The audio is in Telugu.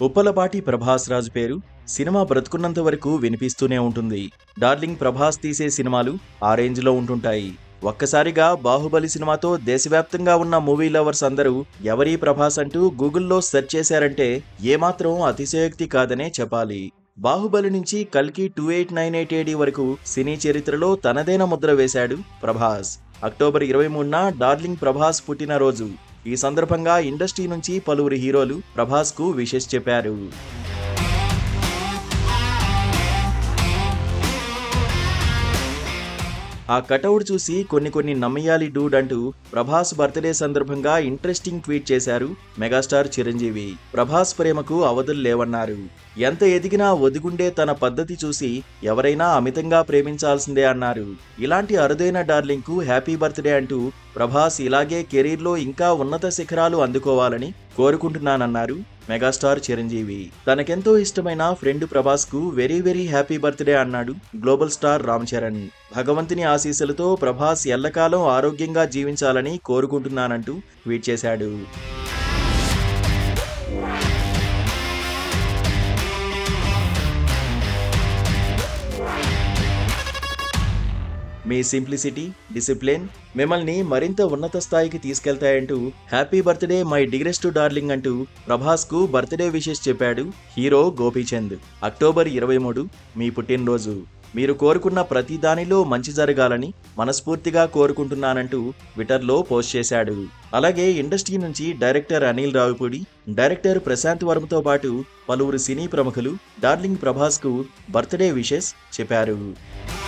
ఉప్పలపాటి ప్రభాస్ రాజు పేరు సినిమా బ్రతుకున్నంత వరకు వినిపిస్తూనే ఉంటుంది డార్లింగ్ ప్రభాస్ తీసే సినిమాలు ఆ రేంజ్లో ఉంటుంటాయి ఒక్కసారిగా బాహుబలి సినిమాతో దేశవ్యాప్తంగా ఉన్న మూవీ లవర్స్ అందరూ ఎవరీ ప్రభాస్ అంటూ గూగుల్లో సెర్చ్ చేశారంటే ఏమాత్రం అతిశయోక్తి కాదనే చెప్పాలి బాహుబలి నుంచి కల్కి two eight nine eight AD వరకు సినీ చరిత్రలో తనదైన ముద్ర వేశాడు ప్రభాస్ అక్టోబర్ ఇరవై మూడున డార్లింగ్ ప్రభాస్ పుట్టినరోజు ఈ సందర్భంగా ఇండస్ట్రీ నుంచి పలువురు హీరోలు ప్రభాస్ కు విషెస్ చెప్పారు ఆ కటౌట్ చూసి కొన్ని కొన్ని నమ్మయాలి డూడ్ అంటూ ప్రభాస్ బర్త్డే సందర్భంగా ఇంట్రెస్టింగ్ ట్వీట్ చేశారు మెగాస్టార్ చిరంజీవి ప్రభాస్ ప్రేమకు అవధులు లేవన్నారు ఎంత ఎదిగినా ఒదిగుండే తన పద్ధతి చూసి ఎవరైనా అమితంగా ప్రేమించాల్సిందే అన్నారు ఇలాంటి అరుదైన డార్లింగ్ కు హ్యాపీ బర్త్డే అంటూ ప్రభాస్ ఇలాగే కెరీర్లో ఇంకా ఉన్నత శిఖరాలు అందుకోవాలని కోరుకుంటున్నానన్నారు మెగాస్టార్ చిరంజీవి తనకెంతో ఇష్టమైన ఫ్రెండ్ ప్రభాస్ కు వెరీ వెరీ హ్యాపీ బర్త్డే అన్నాడు గ్లోబల్ స్టార్ రామ్ చరణ్ భగవంతుని ఆశీస్సులతో ప్రభాస్ ఎల్లకాలం ఆరోగ్యంగా జీవించాలని కోరుకుంటున్నానంటూ ట్వీట్ చేశాడు మీ సింప్లిసిటీ డిసిప్లిన్ మిమ్మల్ని మరింత ఉన్నత స్థాయికి తీసుకెళ్తాయంటూ happy birthday my dearest darling అంటూ ప్రభాస్ కు బర్త్డే విషెస్ చెప్పాడు హీరో గోపీచంద్ అక్టోబర్ ఇరవై మూడు మీ పుట్టినరోజు మీరు కోరుకున్న ప్రతి దానిలో మంచి జరగాలని మనస్ఫూర్తిగా కోరుకుంటున్నానంటూ ట్విట్టర్లో పోస్ట్ చేశాడు అలాగే ఇండస్ట్రీ నుంచి డైరెక్టర్ అనిల్ రావిపూడి డైరెక్టర్ ప్రశాంత్ వర్మతో పాటు పలువురు సినీ ప్రముఖులు డార్లింగ్ ప్రభాస్ కు బర్త్డే విషెస్ చెప్పారు